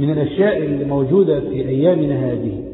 من الأشياء اللي موجودة في أيامنا هذه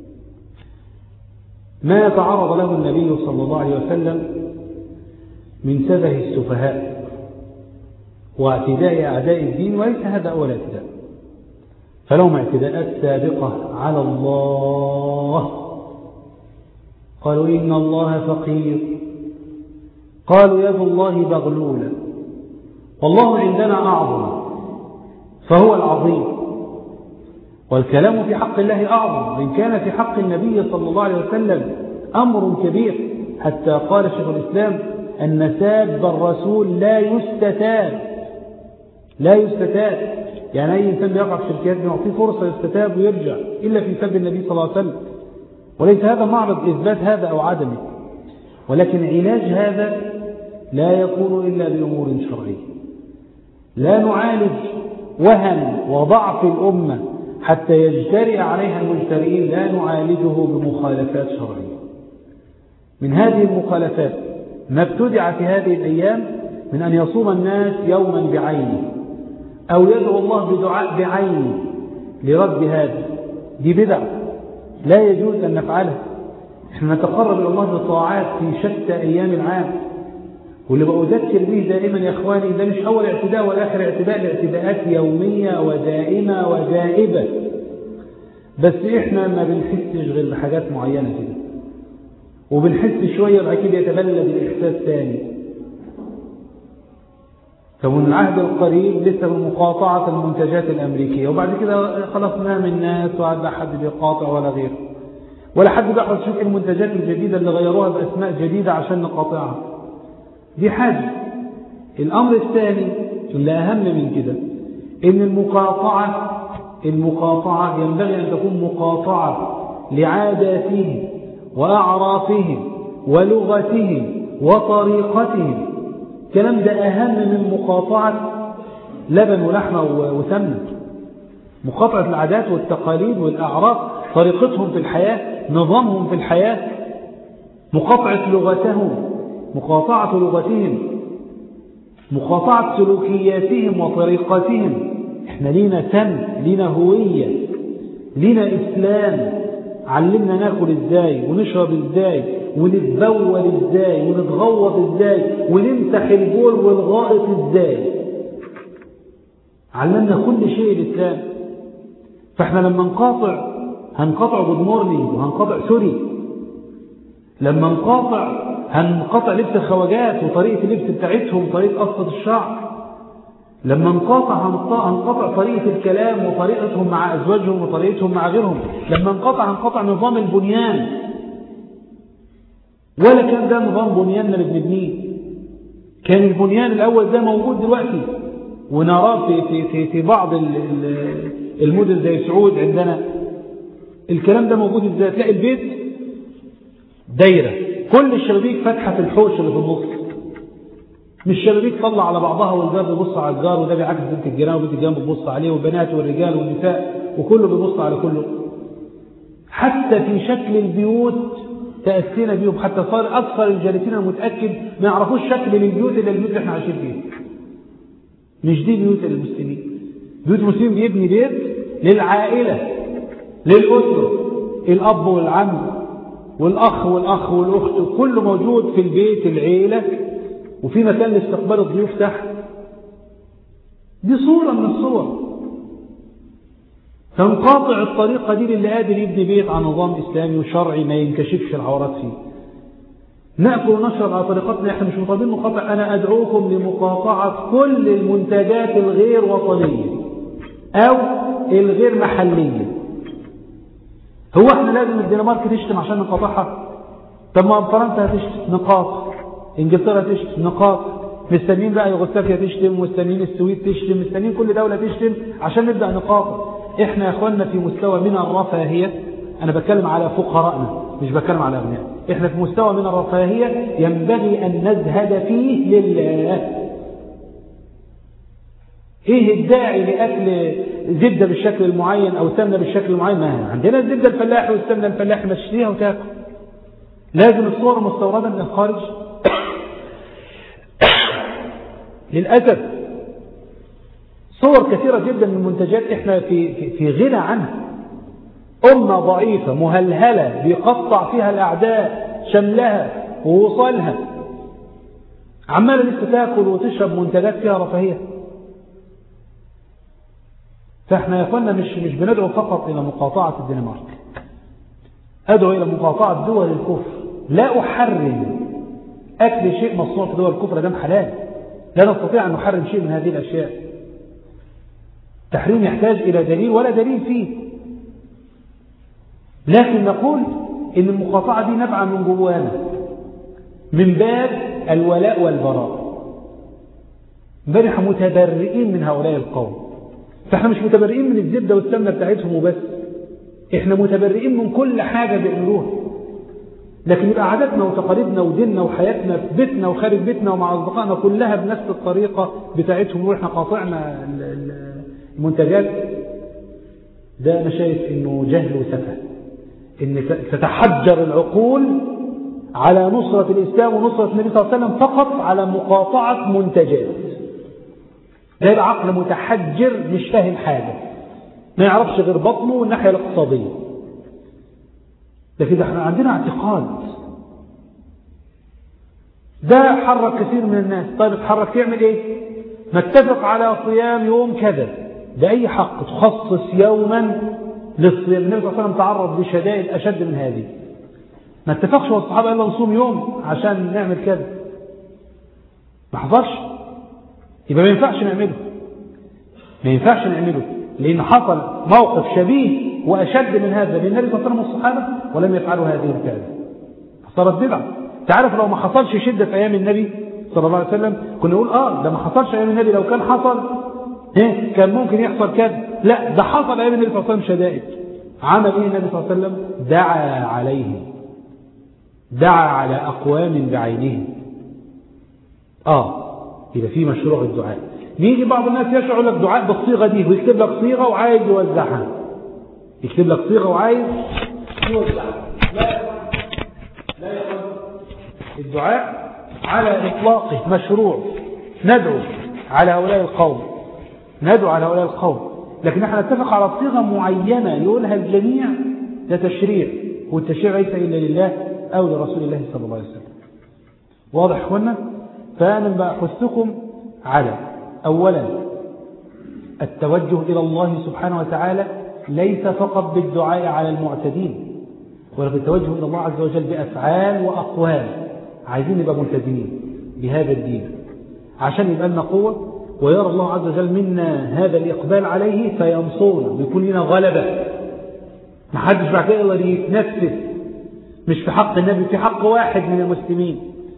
ما تعرض له النبي صلى الله عليه وسلم من سفه السفهاء واعتداء أعداء الدين وليس هذا أول اعتداء فلهم اعتداءات سابقة على الله قالوا إن الله فقير قالوا يد الله مغلولة والله عندنا أعظم فهو العظيم والكلام في حق الله أعظم إن كان في حق النبي صلى الله عليه وسلم أمر كبير حتى قال شيخ الإسلام أن ساب الرسول لا يستتاب لا يستتاب يعني أي إنسان بيقع في شركات بيعطيه فرصة يستتاب ويرجع إلا في سب النبي صلى الله عليه وسلم وليس هذا معرض إثبات هذا أو عدمه ولكن علاج هذا لا يكون إلا بأمور شرعية لا نعالج وهن وضعف الأمة حتى يجترئ عليها المجترئين لا نعالجه بمخالفات شرعية من هذه المخالفات ما ابتدع في هذه الأيام من أن يصوم الناس يوما بعينه أو يدعو الله بدعاء بعينه لرد هذا دي بدع لا يجوز أن نفعلها احنا نتقرب إلى الله بالطاعات في شتى أيام العام واللي بأذكر به دائما يا إخواني ده مش أول اعتداء ولا آخر اعتداء الاعتداءات يومية ودائمة ودائبة بس إحنا ما بنحسش غير بحاجات معينة كده وبنحس شوية بعد كده يتبلد الإحساس ثاني فمن العهد القريب لسه بمقاطعة المنتجات الأمريكية وبعد كده خلاص نام الناس وعد حد بيقاطع ولا غيره ولا حد بيحرص يشوف المنتجات الجديدة اللي غيروها بأسماء جديدة عشان نقاطعها دي حاجة الأمر الثاني اللي أهم من كده إن المقاطعة المقاطعة ينبغي أن تكون مقاطعة لعاداتهم وأعرافهم ولغتهم وطريقتهم الكلام ده أهم من مقاطعة لبن ولحمة وسمنة مقاطعة العادات والتقاليد والأعراف طريقتهم في الحياة نظامهم في الحياة مقاطعة لغتهم مقاطعة لغتهم مقاطعة سلوكياتهم وطريقتهم احنا لينا سم لينا هوية لينا إسلام علمنا ناكل ازاي ونشرب ازاي ونتبول ازاي ونتغوط ازاي ونمسح البول والغائط ازاي علمنا كل شيء الإسلام فاحنا لما نقاطع هنقطع جود مورنينج وهنقطع سوري لما نقاطع هنقطع لبس الخواجات وطريقة اللبس بتاعتهم طريقة قصة الشعر لما نقاطع هنقطع طريقة الكلام وطريقتهم مع أزواجهم وطريقتهم مع غيرهم لما نقاطع هنقطع نظام البنيان ولا كان ده نظام بنياننا اللي بنبنيه كان البنيان الأول ده موجود دلوقتي ونراه في, في, في, في بعض المدن زي سعود عندنا الكلام ده موجود ازاي تلاقي البيت دايرة كل الشبابيك فاتحة في الحوش اللي في النص مش شبابيك طلع على بعضها والباب بيبص على الجار وده بيعكس بنت الجيران وبنت الجيران بتبص عليه والبنات والرجال والنساء وكله بيبص على كله حتى في شكل البيوت تأسينا بيهم حتى صار أكثر الجالسين المتأكد ما يعرفوش شكل البيوت إلا البيوت اللي احنا عايشين فيها مش دي بيوت المسلمين بيوت المسلمين بيبني بيت للعائلة للأسرة الأب والعم والأخ والأخ والأخت كله موجود في البيت العيلة وفي مكان لاستقبال الضيوف تحت دي صورة من الصور فنقاطع الطريقة دي للي قادر يبني بيت على نظام إسلامي وشرعي ما ينكشفش العورات فيه نأكل ونشرب على طريقتنا احنا مش مطالبين مقاطعة أنا أدعوكم لمقاطعة كل المنتجات الغير وطنية أو الغير محلية هو احنا لازم الدنمارك تشتم عشان نقاطعها طب ما فرنسا هتشتم نقاط انجلترا تشتم نقاط مستنيين بقى يوغوسلافيا تشتم مستنيين السويد تشتم مستنيين كل دولة تشتم عشان نبدأ نقاطع احنا يا اخواننا في مستوى من الرفاهية انا بتكلم على فقراءنا مش بتكلم على اغنياء احنا في مستوى من الرفاهية ينبغي ان نزهد فيه لله ايه الداعي لاكل زبدة بالشكل المعين او سمنة بالشكل المعين ما عندنا الزبدة الفلاحي والسمنة الفلاحي ما تشتريها وتاكل لازم الصور مستوردة من الخارج للأسف صور كثيرة جدا من المنتجات احنا في, في, في غنى عنها أمة ضعيفة مهلهلة بيقطع فيها الأعداء شملها ووصالها عمالة لسه تاكل وتشرب منتجات فيها رفاهية فاحنا يا اخوانا مش مش بندعو فقط الى مقاطعة الدنمارك ادعو الى مقاطعة دول الكفر لا احرم اكل شيء مصنوع في دول الكفر ده حلال لا نستطيع ان نحرم شيء من هذه الاشياء تحريم يحتاج الى دليل ولا دليل فيه لكن نقول ان المقاطعة دي نبعة من جوانا من باب الولاء والبراء بل متبرئين من هؤلاء القوم فاحنا مش متبرئين من الزبدة والسمنة بتاعتهم وبس احنا متبرئين من كل حاجة بيعملوها لكن يبقى عاداتنا وتقاليدنا وديننا وحياتنا في بيتنا وخارج بيتنا ومع أصدقائنا كلها بنفس الطريقة بتاعتهم وإحنا قاطعنا المنتجات ده أنا شايف إنه جهل وسفه إن تتحجر العقول على نصرة الإسلام ونصرة النبي صلى الله عليه وسلم فقط على مقاطعة منتجات ده يبقى عقل متحجر مش فاهم حاجة ما يعرفش غير بطنه والناحية الاقتصادية لكن احنا عندنا اعتقاد ده حرك كثير من الناس طيب اتحرك تعمل ايه نتفق على صيام يوم كذا بأي حق تخصص يوما للصيام النبي صلى الله عليه وسلم تعرض لشدائد أشد من هذه ما اتفقش والصحابة إلا نصوم يوم عشان نعمل كذا ما حصلش يبقى ما ينفعش نعمله ما ينفعش نعمله لأن حصل موقف شبيه وأشد من هذا للنبي صلى الله عليه وسلم والصحابة ولم يفعلوا هذه الفعلة فصارت بدعة تعرف لو ما حصلش شدة في أيام النبي صلى الله عليه وسلم كنا نقول آه ده ما حصلش أيام النبي لو كان حصل إيه كان ممكن يحصل كذا لا ده حصل أيام النبي صلى الله عليه وسلم شدائد عمل إيه النبي صلى الله عليه وسلم دعا عليهم دعا على أقوام بعينهم آه يبقى في مشروع الدعاء بيجي بعض الناس يشعر لك دعاء بالصيغة دي ويكتب لك صيغة وعايز يوزعها يكتب لك صيغة وعايز يوزعها لا لا يقول الدعاء على إطلاقه مشروع ندعو على هؤلاء القوم ندعو على هؤلاء القوم لكن احنا نتفق على صيغة معينة يقولها الجميع ده تشريع والتشريع ليس إلا لله أو لرسول الله صلى الله عليه وسلم واضح اخوانا فأنا بأحثكم على أولا التوجه إلى الله سبحانه وتعالى ليس فقط بالدعاء على المعتدين ولكن التوجه إلى الله عز وجل بأفعال وأقوال عايزين نبقى ملتزمين بهذا الدين عشان يبقى لنا قوة ويرى الله عز وجل منا هذا الإقبال عليه فينصرنا ويكون لنا غلبة ما حدش بعد كده يقدر يتنفس مش في حق النبي في حق واحد من المسلمين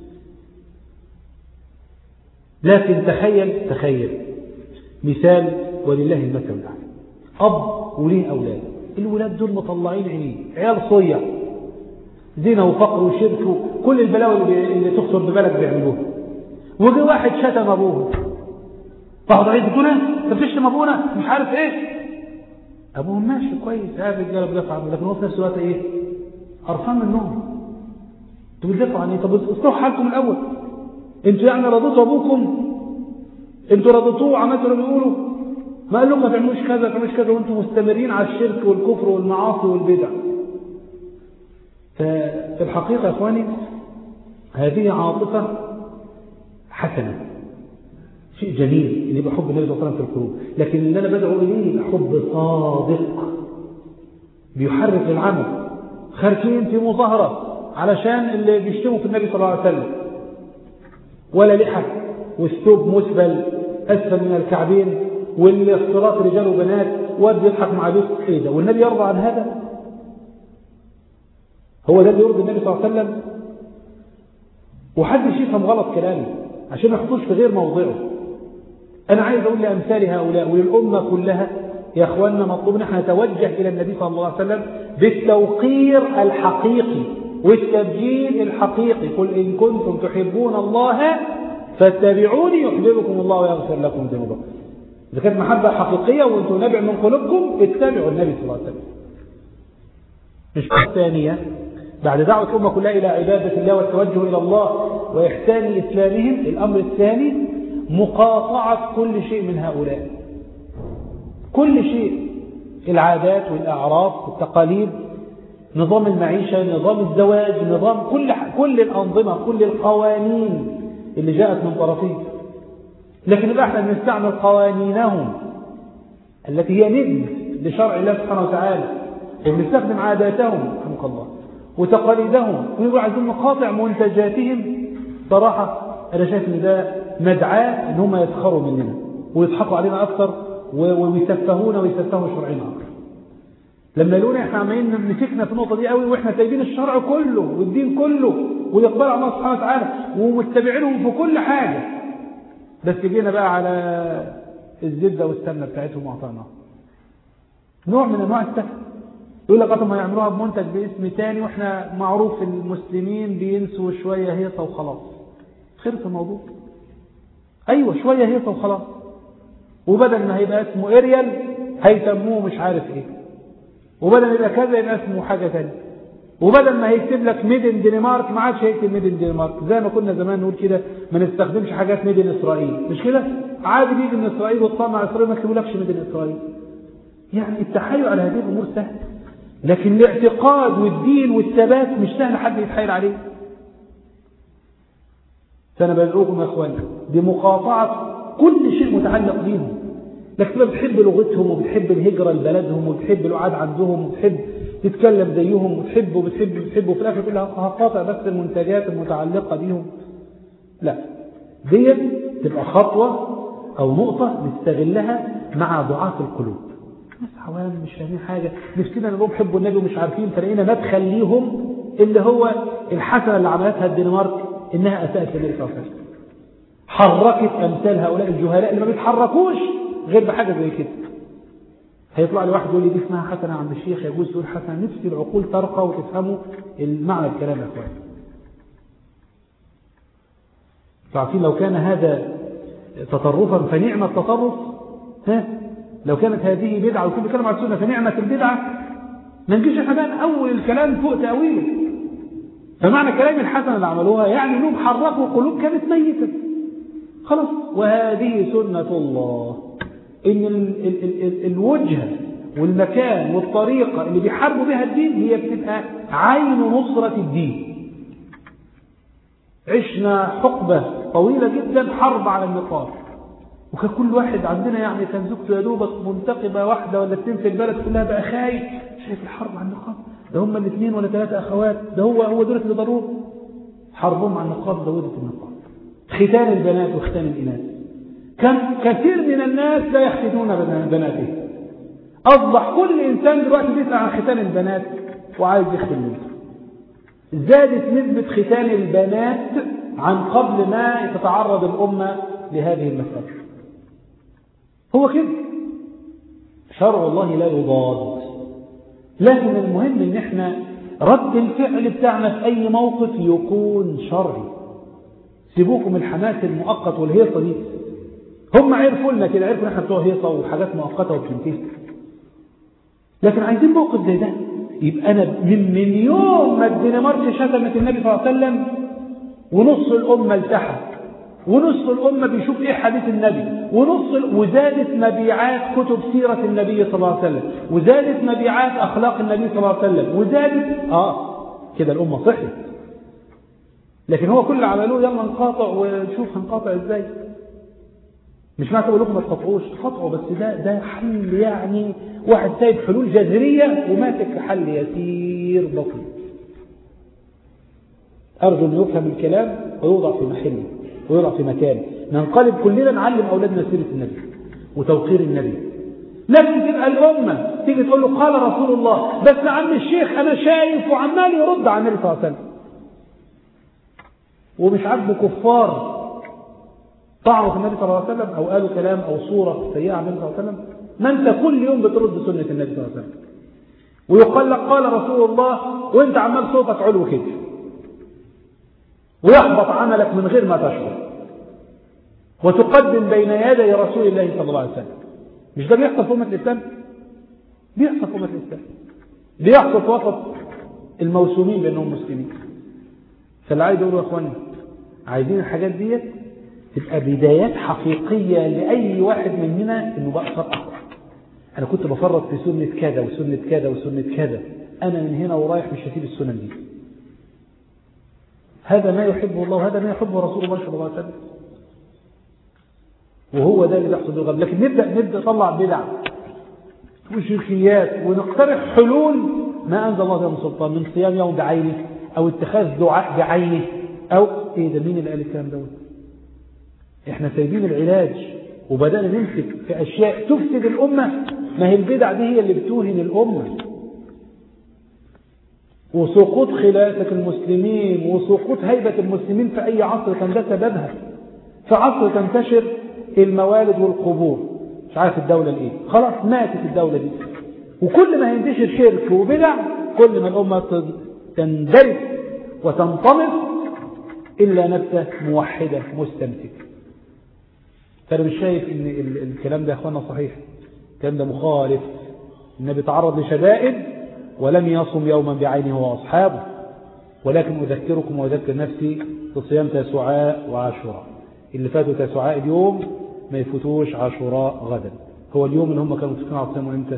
لكن تخيل تخيل مثال ولله المثل الأعلى أب وليه أولاد الولاد دول مطلعين عينيه عيال صيع زنا وفقر وشرك وكل البلاوي اللي, اللي تخطر ببلد بيعملوها وجه واحد شتم أبوه فهو عايز يقول انت بتشتم ابونا مش عارف ايه ابوهم ماشي كويس قاعد الرجاله بيدافع عنه لكن هو في نفس الوقت ايه قرفان منهم انتوا بتدافعوا عن ايه طب اصلحوا حالكم الاول انتوا يعني رضيتوا ابوكم انتوا رضيتوه وعملتوا اللي بيقولوا ما قال لكم ما تعملوش كذا ما تعملوش كذا وانتم مستمرين على الشرك والكفر والمعاصي والبدع ففي الحقيقه يا اخواني هذه عاطفه حسنه شيء جميل ان يبقى حب النبي صلى الله عليه وسلم في القلوب لكن اللي انا بدعو اليه حب صادق بيحرك العمل خارجين في مظاهره علشان اللي بيشتموا في النبي صلى الله عليه وسلم ولا لحى والثوب مسبل اسفل من الكعبين والاختلاط رجال وبنات واد يضحك مع بيت ايه ده والنبي يرضى عن هذا هو ده اللي يرضي النبي صلى الله عليه وسلم وحدش يفهم غلط كلامي عشان ما يحطوش في غير موضعه أنا عايز أقول لأمثال هؤلاء وللأمة كلها يا أخواننا مطلوب نحن نتوجه إلى النبي صلى الله عليه وسلم بالتوقير الحقيقي والتبجيل الحقيقي قل إن كنتم تحبون الله فاتبعوني يحببكم الله ويغفر لكم ذنوبكم إذا كانت محبة حقيقية وأنتم نبع من قلوبكم اتبعوا النبي صلى الله عليه وسلم مش الثانية بعد دعوة الأمة كلها إلى عبادة الله والتوجه إلى الله وإحسان إسلامهم الأمر الثاني مقاطعة كل شيء من هؤلاء كل شيء العادات والأعراف والتقاليد نظام المعيشة نظام الزواج نظام كل كل الأنظمة كل القوانين اللي جاءت من طرفين لكن يبقى احنا بنستعمل قوانينهم التي هي ند لشرع الله سبحانه وتعالى وبنستخدم عاداتهم رحمك الله وتقاليدهم ويبقوا عايزين نقاطع منتجاتهم صراحة أنا شايف إن ده مدعاة إن هم يسخروا مننا ويضحكوا علينا أكثر ويسفهونا ويسفهوا شرعنا أكثر لما يقولون احنا عمالين مسكنا في النقطة دي قوي واحنا سايبين الشرع كله والدين كله والإقبال على الله سبحانه وتعالى ومتبعينهم في كل حاجة بس جينا بقى على الزبدة والسمنة بتاعتهم وعطانا نوع من انواع السفه يقول لك هم هيعملوها بمنتج باسم تاني واحنا معروف المسلمين بينسوا شوية هيصة وخلاص خلص الموضوع ايوه شوية هيصة وخلاص وبدل ما هيبقى اسمه اريال هيسموه مش عارف ايه وبدل ما يبقى كذا يبقى اسمه حاجة تانية وبدل ما هيكتب لك ميدن دنمارك ما عادش هيكتب ميدن دنمارك زي ما كنا زمان نقول كده ما نستخدمش حاجات ميدن اسرائيل مش كده عادي بيجي من اسرائيل وتطمع اسرائيل ما يكتبولكش ميدن اسرائيل يعني التحايل على هذه الامور سهل لكن الاعتقاد والدين والثبات مش سهل حد يتحايل عليه فانا بدعوكم يا اخواني بمقاطعه كل شيء متعلق بيهم لكن بتحب لغتهم وبتحب الهجرة لبلدهم وبتحب القعاد عندهم وبتحب تتكلم زيهم وتحب وبتحب وبتحب وفي الآخر كلها هقاطع بس المنتجات المتعلقة بيهم لا دي تبقى خطوة أو نقطة نستغلها مع ضعاف القلوب ناس عوام مش فاهمين حاجة نفسنا نقول حبوا النبي ومش عارفين فلقينا مدخل ليهم اللي هو الحسنة اللي عملتها الدنمارك إنها أساءت النبي صلى الله عليه وسلم حركت أمثال هؤلاء الجهلاء اللي ما بيتحركوش غير بحاجة زي كده هيطلع لي واحد يقول لي دي اسمها حسنة عند الشيخ يجوز تقول حسنة نفسي العقول ترقى وتفهموا المعنى الكلام يا اخوان تعرفين لو كان هذا تطرفا فنعم التطرف ها لو كانت هذه بدعة وكل كلام على السنة فنعمة البدعة ما نجيش احنا بقى نأول الكلام فوق تأويله فمعنى كلام الحسنة اللي عملوها يعني انهم حركوا قلوب كانت ميتة خلاص وهذه سنة الله ان ال ال ال ال الوجهة والمكان والطريقة اللي بيحاربوا بها الدين هي بتبقى عين نصرة الدين عشنا حقبة طويلة جدا حرب على النقاب وكان كل واحد عندنا يعني كان زوجته يا دوبك منتقبة واحدة ولا اثنين في البلد كلها بقى خايف شايف الحرب على النقاب ده هم الاثنين ولا ثلاثة أخوات ده هو هو دول اللي ضروه حربهم على النقاب زودت النقاب ختان البنات وختان الإناث كم كثير من الناس لا يختنون بناته أصبح كل إنسان دلوقتي بيسأل عن ختان البنات وعايز يختن منه زادت نسبة ختان البنات عن قبل ما تتعرض الأمة لهذه المسألة هو كده شرع الله لا يضاد لكن المهم ان احنا رد الفعل بتاعنا في اي موقف يكون شرعي سيبوكم الحماس المؤقت والهيصة دي هم عرفوا لنا كده عرفوا ان احنا بتوع هيصة وحاجات مؤقتة وبتنتهي لكن عايزين موقف زي ده يبقى انا من من يوم ما الدنمارك شتمت النبي صلى الله عليه وسلم ونص الامه التحت ونص الامه بيشوف ايه حديث النبي ونص وزادت مبيعات كتب سيره النبي صلى الله عليه وسلم وزادت مبيعات اخلاق النبي صلى الله عليه وسلم وزادت اه كده الامه صحت لكن هو كل اللي عملوه يلا نقاطع ونشوف هنقاطع ازاي مش معنى اقول لكم ما تقطعوش تقطعوا بس ده ده حل يعني واحد سايب حلول جذريه وماسك في حل يسير بسيط ارجو ان يفهم الكلام ويوضع في محله ويوضع في مكانه ننقلب كلنا نعلم اولادنا سيره النبي وتوقير النبي لكن تبقى الامه تيجي تقول له قال رسول الله بس يا عم الشيخ انا شايف وعمال يرد على النبي صلى الله عليه وسلم ومش عاجبه كفار طعنوا في النبي صلى الله عليه وسلم او قالوا كلام او صوره سيئه عن النبي صلى الله عليه وسلم ما انت كل يوم بترد سنه النبي صلى الله عليه وسلم ويقال لك قال رسول الله وانت عمال صوتك علو كده ويحبط عملك من غير ما تشعر وتقدم بين يدي رسول الله صلى الله عليه وسلم مش ده بيحصل في امه الاسلام بيحصل في امه الاسلام بيحصل في وسط الموسومين بانهم مسلمين فاللي عايز اقوله يا اخواني عايزين الحاجات ديت تبقى بدايات حقيقية لأي واحد مننا إنه بقى صار أقوى أنا كنت بفرط في سنة كذا وسنة كذا وسنة كذا أنا من هنا ورايح مش هسيب السنن دي هذا ما يحبه الله وهذا ما يحبه رسول الله صلى الله عليه وسلم وهو ده اللي بيحصل بالغرب لكن نبدأ نبدأ نطلع بدع وشركيات ونقترح حلول ما أنزل الله بها من سلطان من صيام يوم بعينه أو اتخاذ دعاء بعينه أو إيه ده مين اللي قال الكلام دوت إحنا سايبين العلاج وبدأنا نمسك في أشياء تفسد الأمة ما هي البدع دي هي اللي بتوهن الأمة وسقوط خلافة المسلمين وسقوط هيبة المسلمين في أي عصر كان ده سببها في عصر تنتشر الموالد والقبور مش عارف الدولة الايه خلاص ماتت الدولة دي وكل ما ينتشر شرك وبدع كل ما الأمة تندرس وتنطمس إلا نفسه موحدة مستمسكة فأنا مش شايف إن الكلام ده يا أخوانا صحيح الكلام ده مخالف النبي تعرض لشدائد ولم يصم يوما بعينه وأصحابه ولكن أذكركم وأذكر نفسي بصيام تاسعاء وعاشوراء اللي فاتوا تاسعاء اليوم ما يفوتوش عاشوراء غدا هو اليوم اللي هم كانوا متفقين على صيامه امتى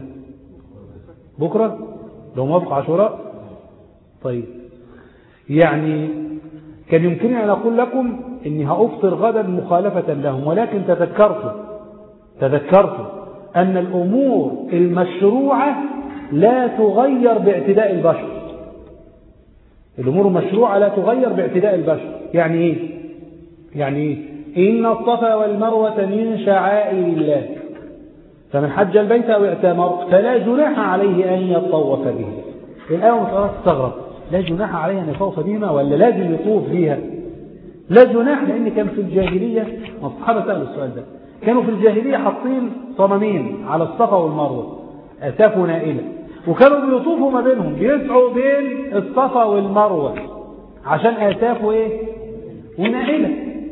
بكرة لو موافق عاشوراء طيب يعني كان يمكنني أن أقول لكم إني هأفطر غدا مخالفة لهم ولكن تذكرت تذكرت أن الأمور المشروعة لا تغير باعتداء البشر الأمور المشروعة لا تغير باعتداء البشر يعني إيه يعني إيه إن الصفا والمروة من شعائر الله فمن حج البيت أو اعتمر فلا جناح عليه أن يطوف به الآية مصارات تستغرب لا جناح عليه أن يطوف بهما ولا لازم يطوف بها لا جناح لأن كان في الجاهلية الصحابة سألوا السؤال ده كانوا في الجاهلية حاطين صنمين على الصفا والمروة أسافوا نائلة وكانوا بيطوفوا ما بينهم بيسعوا بين الصفا والمروة عشان آسافوا إيه ونائلة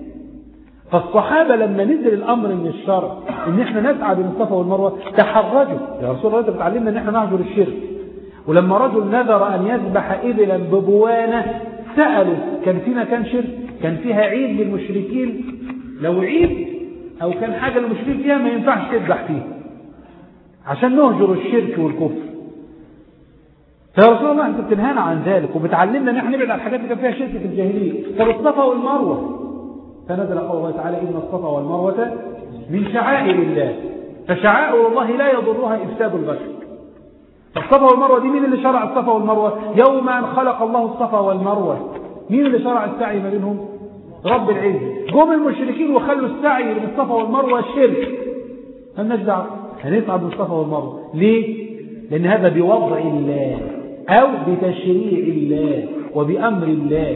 فالصحابة لما نزل الأمر من الشرع إن إحنا نسعى بين الصفا والمروة تحرجوا يا رسول الله أنت بتعلمنا إن إحنا نهجر الشرك ولما رجل نذر أن يذبح إبلا ببوانة سألوا كان في مكان شرك كان فيها عيد للمشركين لو عيد أو كان حاجة للمشركين فيها ما ينفعش تذبح فيها عشان نهجر الشرك والكفر فيا رسول الله أنت بتنهانا عن ذلك وبتعلمنا إن إحنا نبعد عن الحاجات اللي كان فيها شرك في الجاهلية طب الصفا والمروة فنزل قول الله تعالى إن الصفا والمروة من شعائر الله فشعائر الله لا يضرها إفساد البشر الصفا والمروة دي مين اللي شرع الصفا والمروة يوم أن خلق الله الصفا والمروة مين اللي شرع السعي ما بينهم رب العزة جم المشركين وخلوا السعي من الصفا والمروة شرك مالناش دعوه هنصعد من الصفا والمروة ليه لأن هذا بوضع الله أو بتشريع الله وبأمر الله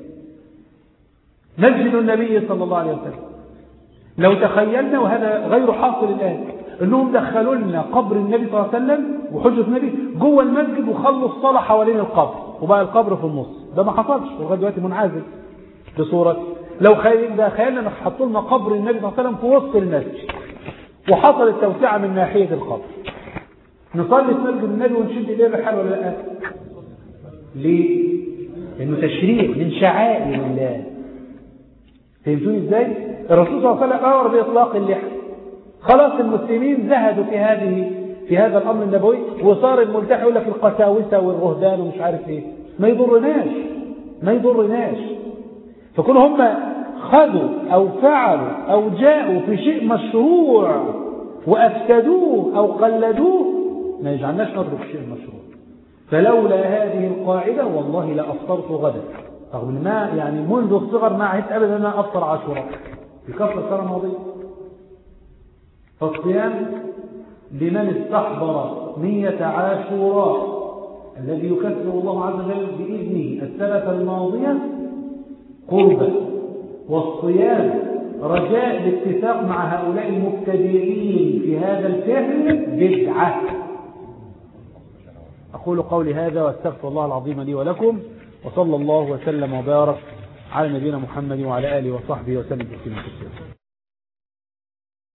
مسجد النبي صلى الله عليه وسلم لو تخيلنا وهذا غير حاصل الآن انهم دخلوا لنا قبر النبي صلى الله عليه وسلم وحجة النبي جوه المسجد وخلوا الصلاة حوالين القبر وبقى القبر في النص ده ما حصلش لغايه دلوقتي منعزل بصورة لو خيل ده خيالنا انك حطوا لنا قبر النبي صلى الله عليه وسلم في وسط المسجد وحصل التوسعة من ناحية القبر نصلي في مسجد النبي ونشد ايديه الرحال ولا لا؟ ليه؟ لانه تشريع من شعائر الله فهمتوني ازاي؟ الرسول صلى الله عليه وسلم امر باطلاق اللحى خلاص المسلمين زهدوا في هذه في هذا الامر النبوي وصار الملتحي يقول لك القساوسه والرهبان ومش عارف ايه ما يضرناش ما يضرناش فكون هم خذوا او فعلوا او جاءوا في شيء مشروع وافسدوه او قلدوه ما يجعلناش نترك الشيء المشروع فلولا هذه القاعده والله لافطرت غدا رغم ان ما يعني منذ الصغر ما عهدت ابدا ان انا افطر عاشوراء في كفر السنه الماضيه فالصيام لمن استحضر نية عاشوراء الذي يكثر الله عز وجل بإذنه السنة الماضية قربة والصيام رجاء الاتفاق مع هؤلاء المبتدئين في هذا الفعل بدعة أقول قولي هذا واستغفر الله العظيم لي ولكم وصلى الله وسلم وبارك على نبينا محمد وعلى آله وصحبه وسلم تسليما كثيرا